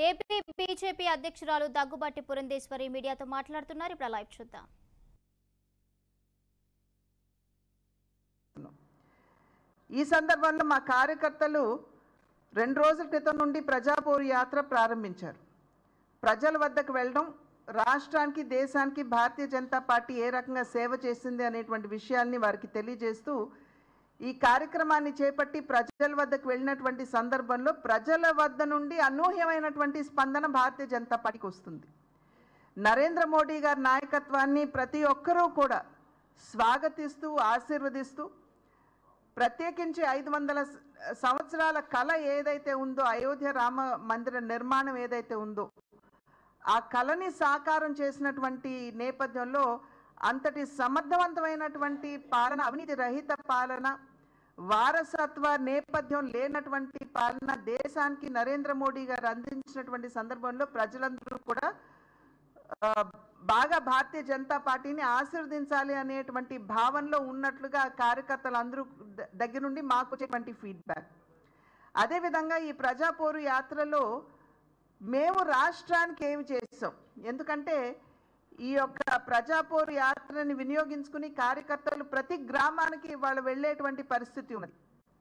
AP BJP అధ్యక్షురాలు దగ్గుబాటి పురంధేశ్వరి మీడియాతో మాట్లాడుతున్నారు ఇప్పుడు ఆ లైవ్ చూద్దాం ఈ సందర్భంలో మా కార్యకర్తలు రెండు రోజుల క్రితం నుండి ప్రజాపోరు యాత్ర ప్రారంభించారు ప్రజల వద్దకు వెళ్ళడం రాష్ట్రానికి దేశానికి భారతీయ జనతా పార్టీ ఏ రకంగా సేవ చేసింది అనేటువంటి విషయాల్ని వారికి తెలియజేస్తూ ఈ కార్యక్రమాన్ని చేపట్టి ప్రజల వద్దకు వెళ్ళినటువంటి సందర్భంలో ప్రజల వద్ద నుండి అనూహ్యమైనటువంటి స్పందన భారతీయ జనతా పార్టీకి వస్తుంది నరేంద్ర మోడీ గారి నాయకత్వాన్ని ప్రతి ఒక్కరూ కూడా స్వాగతిస్తూ ఆశీర్వదిస్తూ ప్రత్యేకించి ఐదు వందల స- సంవత్సరాల కళ ఏదైతే ఉందో అయోధ్య రామ మందిర నిర్మాణం ఏదైతే ఉందో ఆ కళని సాకారం చేసినటువంటి నేపథ్యంలో అంతటి సమర్థవంతమైనటువంటి పాలన అవినీతి రహిత పాలన వారసత్వ నేపథ్యం లేనటువంటి పాలన దేశానికి నరేంద్ర మోడీ గారు అందించినటువంటి సందర్భంలో ప్రజలందరూ కూడా ఆ, బాగా భారతీయ జనతా పార్టీని ఆశీర్వదించాలి అనేటువంటి భావనలో ఉన్నట్లుగా కార్యకర్తలు అందరూ ద- దగ్గర నుండి మాకు వచ్చేటువంటి ఫీడ్బ్యాక్ అదేవిధంగా ఈ ప్రజాపోరు యాత్రలో మేము రాష్ట్రానికి ఏమి చేసాం ఎందుకంటే ఈ యొక్క ప్రజాపోరు యాత్రని వినియోగించుకుని కార్యకర్తలు ప్రతి గ్రామానికి వాళ్ళు వెళ్ళేటువంటి పరిస్థితి ఉన్నది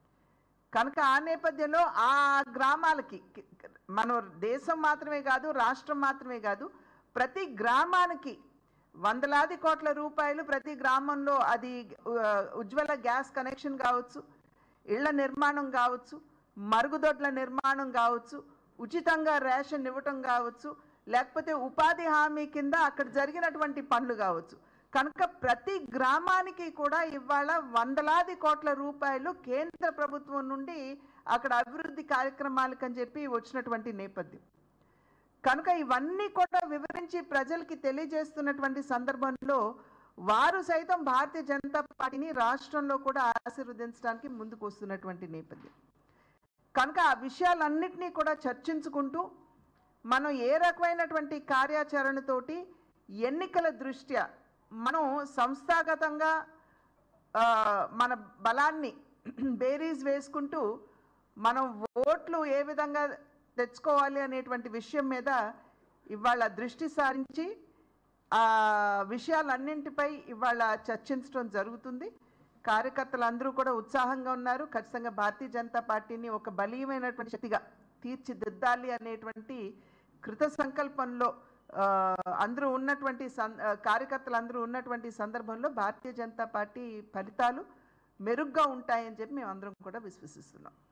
కనుక ఆ నేపథ్యంలో ఆ గ్రామాలకి కి- మన దేశం మాత్రమే కాదు రాష్ట్రం మాత్రమే కాదు ప్రతి గ్రామానికి వందలాది కోట్ల రూపాయలు ప్రతి గ్రామంలో అది ఆ, ఉజ్వల గ్యాస్ కనెక్షన్ కావచ్చు ఇళ్ల నిర్మాణం కావచ్చు మరుగుదొడ్ల నిర్మాణం కావచ్చు ఉచితంగా రేషన్ ఇవ్వటం కావచ్చు లేకపోతే ఉపాధి హామీ కింద అక్కడ జరిగినటువంటి పనులు కావచ్చు కనుక ప్రతి గ్రామానికి కూడా ఇవాళ వందలాది కోట్ల రూపాయలు కేంద్ర ప్రభుత్వం నుండి అక్కడ అభివృద్ధి కార్యక్రమాలకని చెప్పి వచ్చినటువంటి నేపథ్యం కనుక ఇవన్నీ కూడా వివరించి ప్రజలకి తెలియజేస్తున్నటువంటి సందర్భంలో వారు సైతం భారతీయ జనతా పార్టీని రాష్ట్రంలో కూడా ఆశీర్వదించడానికి ముందుకు వస్తున్నటువంటి నేపథ్యం కనుక ఆ విషయాలన్నింటినీ కూడా చర్చించుకుంటూ మనం ఏ రకమైనటువంటి కార్యాచరణతోటి ఎన్నికల దృష్ట్యా మనం సంస్థాగతంగా ఆ, మన బలాన్ని బేరీస్ వేసుకుంటూ మనం ఓట్లు ఏ విధంగా తెచ్చుకోవాలి అనేటువంటి విషయం మీద ఇవాళ దృష్టి సారించి ఆ విషయాలన్నింటిపై ఇవాళ చర్చించడం జరుగుతుంది కార్యకర్తలు అందరూ కూడా ఉత్సాహంగా ఉన్నారు ఖచ్చితంగా భారతీయ జనతా పార్టీని ఒక బలీయమైనటువంటి శక్తిగా తీర్చిదిద్దాలి అనేటువంటి కృత సంకల్పంలో ఆ, అందరూ ఉన్నటువంటి సం ఆ, కార్యకర్తలు అందరూ ఉన్నటువంటి సందర్భంలో భారతీయ జనతా పార్టీ ఫలితాలు మెరుగ్గా ఉంటాయని చెప్పి మేము అందరం కూడా విశ్వసిస్తున్నాం